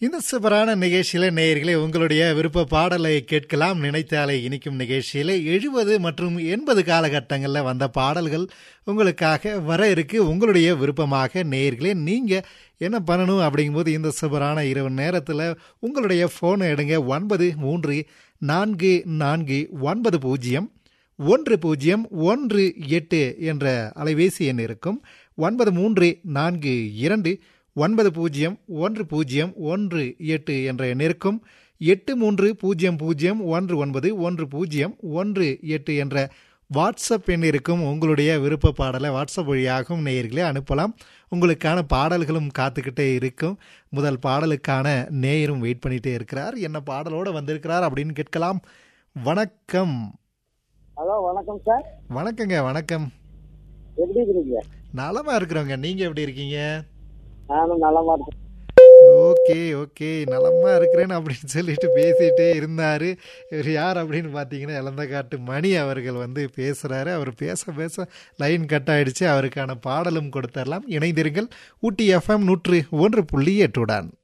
இந்த சூப்பரான நிகழ்ச்சியில நேயர்களே உங்களுடைய விருப்ப பாடலை கேட்கலாம் நினைத்தாலே இனிக்கும் நிகழ்ச்சியில எழுபது மற்றும் எண்பது காலகட்டங்களில் வந்த பாடல்கள் உங்களுக்காக வர இருக்கு உங்களுடைய விருப்பமாக நேயர்களே நீங்க என்ன பண்ணணும் அப்படிங்கும்போது இந்த சூப்பரான இரவு நேரத்தில் உங்களுடைய ஃபோனை எடுங்க ஒன்பது மூன்று நான்கு நான்கு ஒன்பது பூஜ்ஜியம் ஒன்று பூஜ்ஜியம் ஒன்று எட்டு என்ற அலைபேசி எண் இருக்கும் ஒன்பது மூன்று நான்கு இரண்டு ஒன்பது பூஜ்ஜியம் ஒன்று பூஜ்ஜியம் ஒன்று எட்டு என்ற எண் இருக்கும் எட்டு மூன்று பூஜ்ஜியம் பூஜ்ஜியம் ஒன்று ஒன்பது ஒன்று பூஜ்ஜியம் ஒன்று எட்டு என்ற வாட்ஸ்அப் எண் இருக்கும் உங்களுடைய விருப்ப பாடலை வாட்ஸ்அப் வழியாகவும் நேயர்களே அனுப்பலாம் உங்களுக்கான பாடல்களும் காத்துக்கிட்டே இருக்கும் முதல் பாடலுக்கான நேயரும் வெயிட் பண்ணிட்டே இருக்கிறார் என்ன பாடலோடு வந்திருக்கிறார் அப்படின்னு கேட்கலாம் வணக்கம் ஹலோ வணக்கம் சார் வணக்கங்க வணக்கம் எப்படி இருக்கிறீங்க நலமா இருக்கிறோங்க நீங்க எப்படி இருக்கீங்க நானும் நலமா இருக்கேன் ஓகே ஓகே நலமா இருக்கிறேன் அப்படின்னு சொல்லிட்டு பேசிட்டே இருந்தாரு இவர் யார் அப்படின்னு பார்த்தீங்கன்னா இளந்தகாட்டு மணி அவர்கள் வந்து பேசுறாரு அவர் பேச பேச லைன் கட் ஆயிடுச்சு அவருக்கான பாடலும் கொடுத்தரலாம் இணைந்திருங்கள் ஊட்டி எஃப்எம் நூற்று ஒன்று புள்ளி எட்டுடன்